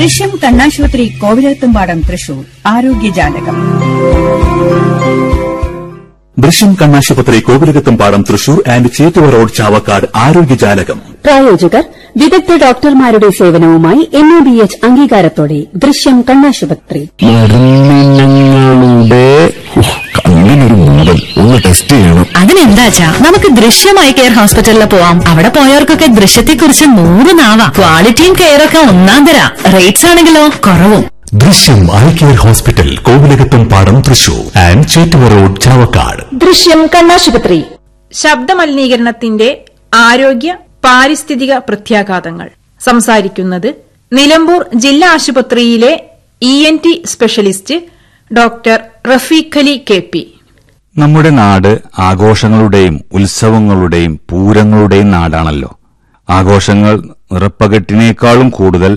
ദൃശ്യം കണ്ണാശുപത്രി കോവിലത്തുംപാടം തൃശൂർ ആരോഗ്യജാലകം ദൃശ്യം കണ്ണാശുപത്രി Kovilakathumpadam Thrissur and Chettuva road Chavakkad ആരോഗ്യജാലകം പ്രായോജകർ വിദഗ്ധ ഡോക്ടർമാരുടെ സേവനവുമായി എൻ എ ബി എച്ച് അംഗീകാരത്തോടെ ദൃശ്യം കണ്ണാശുപത്രി മരുന്നിനങ്ങളുടെ കണ്ണിനൊരു മോഡൽ ഒന്ന് ടെസ്റ്റ് ചെയ്യണം അതിനെന്താച്ചാ നമുക്ക് ദൃശ്യമായി കെയർ ഹോസ്പിറ്റലിൽ പോവാം അവിടെ പോയവർക്കൊക്കെ ദൃശ്യത്തെക്കുറിച്ച് നൂറ് നാവാ ക്വാളിറ്റിയും കെയറൊക്കെ ഒന്നാം തരാ റേറ്റ്സ് ആണെങ്കിലോ കുറവും ദൃശ്യം eye care hospital Kovilakathumpadam Thrissur and Chettuva road Chavakkad Drishyam കണ്ണാശുപത്രി ശബ്ദമലിനീകരണത്തിന്റെ ആരോഗ്യ പാരിസ്ഥിതിക പ്രത്യാഘാതങ്ങൾ സംസാരിക്കുന്നത് നിലമ്പൂർ ജില്ലാ ആശുപത്രിയിലെ E N T specialist doctor Rafeeq Ali K P നമ്മുടെ നാട് ആഘോഷങ്ങളുടെയും ഉത്സവങ്ങളുടെയും പൂരങ്ങളുടെയും നാടാണല്ലോ ആഘോഷങ്ങൾ നിറപ്പകട്ടിനേക്കാളും കൂടുതൽ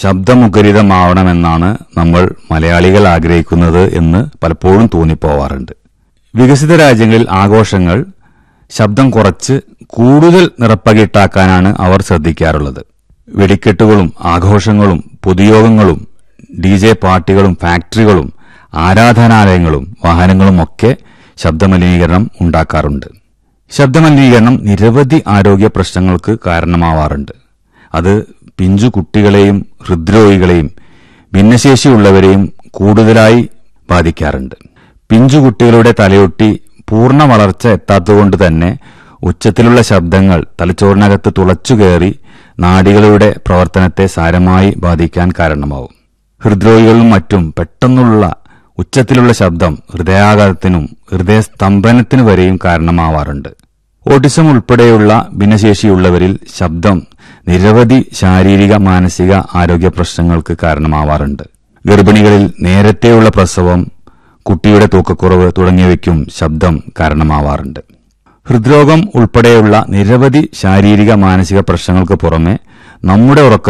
ശബ്ദമുഖരിതമാവണമെന്നാണ് നമ്മൾ മലയാളികൾ ആഗ്രഹിക്കുന്നത് എന്ന് പലപ്പോഴും തോന്നിപ്പോവാറുണ്ട് വികസിത രാജ്യങ്ങളിൽ ആഘോഷങ്ങൾ ശബ്ദം കുറച്ച് കൂടുതൽ നിറപ്പകിട്ടാക്കാനാണ് അവർ ശ്രദ്ധിക്കാറുള്ളത് വെടിക്കെട്ടുകളും ആഘോഷങ്ങളും പൊതുയോഗങ്ങളും ഡി ജെ പാർട്ടികളും ഫാക്ടറികളും ആരാധനാലയങ്ങളും വാഹനങ്ങളുമൊക്കെ ശബ്ദമലിനീകരണം ഉണ്ടാക്കാറുണ്ട് ശബ്ദമലിനീകരണം നിരവധി ആരോഗ്യ പ്രശ്നങ്ങൾക്ക് കാരണമാവാറുണ്ട് അത് പിഞ്ചു കുട്ടികളെയും ഹൃദ്രോഗികളെയും ഭിന്നശേഷിയുള്ളവരെയും കൂടുതലായി ബാധിക്കാറുണ്ട് പിഞ്ചു കുട്ടികളുടെ തലയൊട്ടി പൂർണ്ണ വളർച്ച എത്താത്തതുകൊണ്ട് തന്നെ ഉച്ചത്തിലുള്ള ശബ്ദങ്ങൾ തലച്ചോറിനകത്ത് തുളച്ചുകയറി നാഡികളുടെ പ്രവർത്തനത്തെ സാരമായി ബാധിക്കാൻ കാരണമാവും ഹൃദ്രോഗികളിലും മറ്റും പെട്ടെന്നുള്ള ഉച്ചത്തിലുള്ള ശബ്ദം ഹൃദയാഘാതത്തിനും ഹൃദയസ്തംഭനത്തിനു വരെയും കാരണമാവാറുണ്ട് ഓട്ടിസം ഉൾപ്പെടെയുള്ള ഭിന്നശേഷിയുള്ളവരിൽ ശബ്ദം നിരവധി ശാരീരിക മാനസിക ആരോഗ്യ പ്രശ്നങ്ങൾക്ക് കാരണമാവാറുണ്ട് ഗർഭിണികളിൽ നേരത്തെയുള്ള പ്രസവം കുട്ടിയുടെ തൂക്കക്കുറവ് തുടങ്ങിയവയ്ക്കും ശബ്ദം കാരണമാവാറുണ്ട് ഹൃദ്രോഗം ഉൾപ്പെടെയുള്ള നിരവധി ശാരീരിക മാനസിക പ്രശ്നങ്ങൾക്ക് പുറമെ നമ്മുടെ ഉറക്ക